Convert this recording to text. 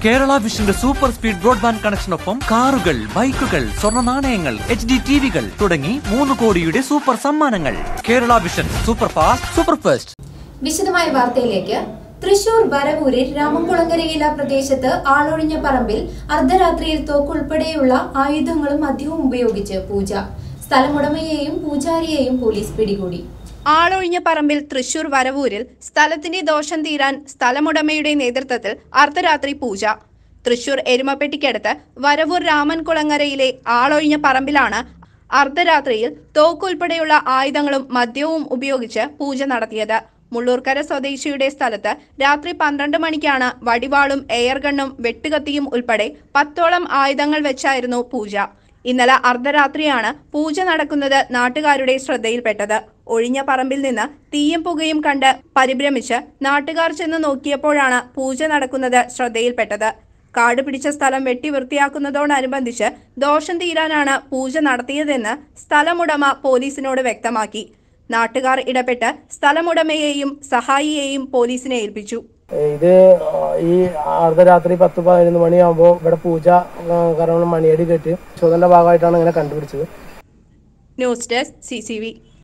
കേരള വിഷന്റെ super speed broadband കണക്ഷനൊപ്പം കാറുകൾ ബൈക്കുകൾ സ്വർണ്ണ നാണയങ്ങൾ എച്ച് ഡി ടിവികൾ തുടങ്ങി മൂന്ന് കോടിയുടെ സൂപ്പർ സമ്മാനങ്ങൾ Kerala vision super fast super fast വിശദമായ വാർത്തയിലേക്ക് തൃശൂർ വരവൂരിൽ രാമംകുളങ്ങരയില പ്രദേശത്ത് ആളൊഴിഞ്ഞ പറമ്പിൽ അർദ്ധരാത്രിയിൽ തോക്കുൾപ്പെടെയുള്ള ആയുധങ്ങളും മദ്യവും ഉപയോഗിച്ച് പൂജ സ്ഥലമുടമയെയും പൂജാരിയെയും പോലീസ് പിടികൂടി ആളൊഴിഞ്ഞ പറമ്പിൽ തൃശൂർ വരവൂരിൽ സ്ഥലത്തിന്റെ ദോഷം തീരാൻ സ്ഥലമുടമയുടെ നേതൃത്വത്തിൽ അർദ്ധരാത്രി പൂജ തൃശൂർ എരുമപ്പെട്ടിക്കടുത്ത് വരവൂർ രാമൻകുളങ്ങരയിലെ ആളൊഴിഞ്ഞ പറമ്പിലാണ് അർദ്ധരാത്രിയിൽ തോക്കുൾപ്പെടെയുള്ള ആയുധങ്ങളും മദ്യവും ഉപയോഗിച്ച് പൂജ നടത്തിയത് മുള്ളൂർക്കര സ്വദേശിയുടെ സ്ഥലത്ത് രാത്രി പന്ത്രണ്ട് മണിക്കാണ് വടിവാളും എയർഗണ്ണും വെട്ടുകത്തിയും ഉൾപ്പെടെ പത്തോളം ആയുധങ്ങൾ വെച്ചായിരുന്നു പൂജ ഇന്നലെ അർദ്ധരാത്രിയാണ് പൂജ നടക്കുന്നത് നാട്ടുകാരുടെ ശ്രദ്ധയിൽപ്പെട്ടത് ഒഴിഞ്ഞ പറമ്പിൽ നിന്ന് തീയും പുകയും കണ്ട് പരിഭ്രമിച്ച് നാട്ടുകാർ ചെന്ന് നോക്കിയപ്പോഴാണ് പൂജ നടക്കുന്നത് ശ്രദ്ധയിൽപ്പെട്ടത് കാട് പിടിച്ച സ്ഥലം വെട്ടി വൃത്തിയാക്കുന്നതോടനുബന്ധിച്ച് ദോഷം തീരാനാണ് പൂജ നടത്തിയതെന്ന് സ്ഥലമുടമ പോലീസിനോട് വ്യക്തമാക്കി നാട്ടുകാർ ഇടപെട്ട് സ്ഥലമുടമയെയും സഹായിയെയും പോലീസിനെ ഏൽപ്പിച്ചു ഇത് ഈ അർദ്ധരാത്രി പത്ത് പതിനൊന്ന് മണിയാകുമ്പോൾ ഇവിടെ പൂജ ആ, കാരണം മണിയടി കെട്ടി ചോദന്റെ ഭാഗമായിട്ടാണ് ഇങ്ങനെ കണ്ടുപിടിച്ചത് ന്യൂസ് ഡെസ്ക് സി